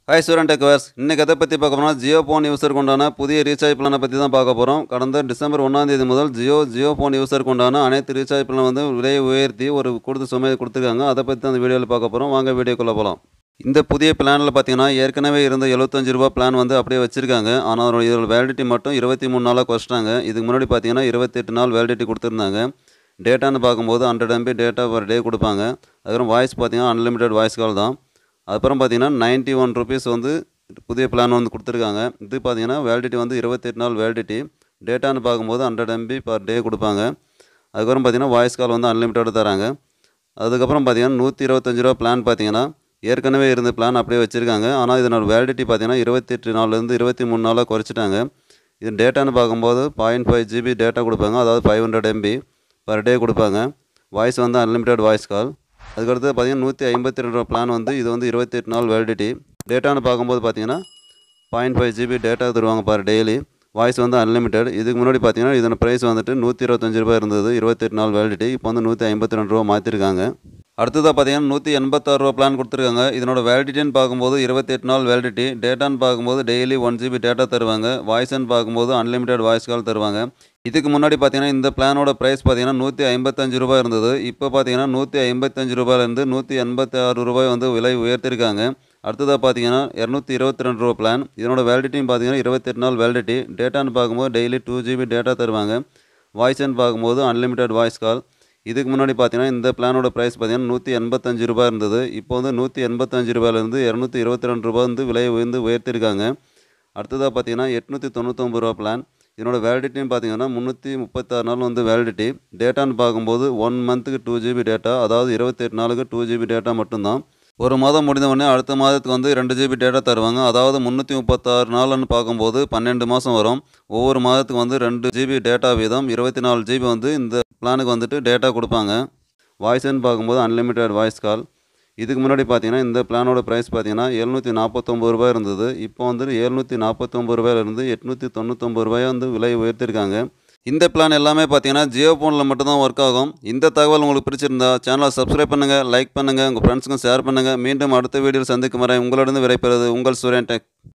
hi student டெக்வர்ஸ் இன்றைக்கி எதை பற்றி பார்க்க போனால் ஜியோ ஃபோன் யூஸருக்கு உண்டான புதிய ரீசார்ஜ் பிளானை பற்றி தான் பார்க்க போகிறோம் கடந்த டிசம்பர் ஒன்றாம் தேதி முதல் ஜியோ ஜியோ ஃபோன் யூஸருக்கு உண்டான அனைத்து ரீசார்ஜ் பிளான் வந்து விலையை உயர்த்தி ஒரு கொடுத்து சுமையை கொடுத்துருக்காங்க அதை பற்றி தான் அந்த வீடியோவில் பார்க்க போகிறோம் வாங்க வீடியோக்குள்ளே போகலாம் இந்த புதிய பிளானில் பார்த்தீங்கன்னா ஏற்கனவே இருந்த எழுபத்தஞ்சு ரூபா பிளான் வந்து அப்படியே வச்சுருக்காங்க ஆனால் அதோட இதோட வேலிடிட்டி மட்டும் இருபத்தி மூணு நாளாக குறைச்சிட்டாங்க இதுக்கு முன்னாடி பார்த்தீங்கன்னா இருபத்தெட்டு நாள் வேலிடிட்டி கொடுத்துருந்தாங்க டேட்டான்னு பார்க்கும்போது hundred MB data per day கொடுப்பாங்க அதுக்கப்புறம் வாய்ஸ் பார்த்தீங்கன்னா அன்லிமிட்டெட் வாய்ஸ் கால் தான் அப்புறம் பார்த்தீங்கன்னா நைன்ட்டி ஒன் ருபீஸ் வந்து புதிய பிளான் வந்து கொடுத்துருக்காங்க இது பார்த்தீங்கன்னா வேலிடிட்டி வந்து இருபத்தெட்டு நாள் வேலிடிட்டி டேட்டான்னு பார்க்கும்போது ஹண்ட்ரட் எம்பி பர் டே கொடுப்பாங்க அதுக்கப்புறம் பார்த்தீங்கன்னா வாய்ஸ் கால் வந்து அன்லிமிட்டட் தராங்க அதுக்கப்புறம் பார்த்தீங்கன்னா நூற்றி இருபத்தஞ்சு ரூபா பிளான் பார்த்தீங்கன்னா ஏற்கனவே இருந்த பிளான் அப்படியே வச்சுருக்காங்க ஆனால் இதனோட வேலிடிட்டி பார்த்தீங்கன்னா இருபத்தெட்டு நாள்லேருந்து இருபத்தி மூணு நாளாக குறைச்சிட்டாங்க இது டேட்டான்னு பார்க்கும்போது பாயிண்ட் ஃபைவ் ஜிபி டேட்டா கொடுப்பாங்க அதாவது five hundred MB per day கொடுப்பாங்க வாய்ஸ் வந்து அன்லிமிட்டட் வாய்ஸ் கால் அதுக்கடுத்து பார்த்தீங்கன்னா நூற்றி ஐம்பத்தி ரெண்டு ரூபா பிளான் வந்து இது வந்து இருபத்தெட்டு நாள் வேலிடிட்டி டேட்டான்னு பார்க்கும்போது பார்த்தீங்கன்னா பாயிண்ட் ஃபைவ் ஜிபி டேட்டா தருவாங்க பார் டெய்லி வாய்ஸ் வந்து அன்லிமிட்டட் இதுக்கு முன்னாடி பார்த்தீங்கன்னா இதோட ப்ரைஸ் வந்துட்டு நூற்றி இருபத்தஞ்சு ரூபாய் இருந்தது இருபத்தெட்டு நாள் வேலிடிட்டி இப்போ வந்து நூற்றி ஐம்பத்தி ரெண்டு ரூபா மாற்றிருக்காங்க அடுத்ததாக பார்த்தீங்கன்னா நூற்றி எண்பத்தாறு ரூபா பிளான் கொடுத்துருக்காங்க இதனோட வேலிடிட்டின்னு பார்க்கும்போது இருபத்தெட்டு நாள் வேலிடிட்டி டேட்டான்னு பார்க்கும்போது டெய்லி ஒன் ஜிபி டேட்டா தருவாங்க வாய்ஸ்ன்னு பார்க்கும்போது அன்லிமிட்டட் வாய்ஸ் கால் தருவாங்க இதுக்கு முன்னாடி பார்த்தீங்கன்னா இந்த பிளானோட ப்ரைஸ் பார்த்தீங்கன்னா நூற்றி ஐம்பத்தஞ்சு ரூபாய் இருந்தது இப்போ பார்த்தீங்கன்னா நூற்றி ஐம்பத்தஞ்சு ரூபாயிலேருந்து நூற்றி எண்பத்தி ஆறு ரூபாய் வந்து விலை உயர்த்திருக்காங்க அடுத்ததாக பார்த்தீங்கன்னா இரநூத்தி இருபத்தி ரெண்டு ரூபா பிளான் இதனோட வேலிடிட்டின்னு பார்த்தீங்கன்னா இருபத்தெட்டு நாள் வேலிடிட்டி டேட்டான்னு பார்க்கும்போது டெய்லி டூ ஜிபி டேட்டா தருவாங்க வாய்ஸ்ன்னு பார்க்கும்போது அன்லிமிட்டட் வாய்ஸ் கால் இதுக்கு முன்னாடி பார்த்தீங்கன்னா இந்த பிளானோட ப்ரைஸ் பார்த்தீங்கன்னா நூற்றி எண்பத்தஞ்சு ரூபாய் இருந்தது இப்போ வந்து நூற்றி எண்பத்தஞ்சு ரூபாயிலேருந்து இரநூத்தி இருபத்தி ரெண்டு ரூபா வந்து விலையை உயர்ந்து உயர்த்திருக்காங்க அடுத்ததாக பார்த்தீங்கன்னா எட்நூற்றி தொண்ணூத்தொம்பது ரூபா பிளான் இதனோட வேலிடிட்டின்னு பார்த்தீங்கன்னா முந்நூற்றி முப்பத்தாறு நாள் வந்து வேலிடிட்டி டேட்டான்னு பார்க்கும்போது ஒன் மந்த்துக்கு டூ ஜிபி டேட்டா அதாவது இருபத்தெட்டு நாளுக்கு டூ ஜிபி டேட்டா மட்டும்தான் ஒரு மாதம் முடிந்த உடனே அடுத்த மாதத்துக்கு வந்து ரெண்டு ஜிபி டேட்டா தருவாங்க அதாவது முந்நூற்றி முப்பத்தாறு நாள்னு பார்க்கும்போது பன்னெண்டு மாதம் வரும் ஒவ்வொரு மாதத்துக்கு வந்து ரெண்டு ஜிபி டேட்டா வீதம் இருபத்தி நாலு ஜிபி வந்து இந்த பிளானுக்கு வந்துட்டு டேட்டா கொடுப்பாங்க வாய்ஸ்ன்னு பார்க்கும்போது அன்லிமிட்டட் வாய்ஸ் கால் இதுக்கு முன்னாடி பார்த்தீங்கன்னா இந்த பிளானோட ப்ரைஸ் பார்த்தீங்கன்னா எழுநூற்றி நாற்பத்தொம்பது ரூபாய் இருந்தது இப்போ வந்து எழுநூற்றி நாற்பத்தொம்பது ரூபாயிலிருந்து எட்நூற்றி தொண்ணூத்தொம்பது ரூபாய் வந்து விலை உயர்த்திருக்காங்க இந்த பிளான் எல்லாமே பார்த்தீங்கன்னா ஜியோ ஃபோனில் மட்டும்தான் ஒர்க் ஆகும் இந்த தகவல் உங்களுக்கு பிடிச்சிருந்தா சேனலை சப்ஸ்கிரைப் பண்ணுங்கள் லைக் பண்ணுங்கள் உங்கள் ஃப்ரெண்ட்ஸுக்கும் ஷேர் பண்ணுங்கள் மீண்டும் அடுத்த வீடியோவில் சந்திக்கும் வரை உங்களிடம் விடைபெறுவது உங்கள் சூரியன் டெக்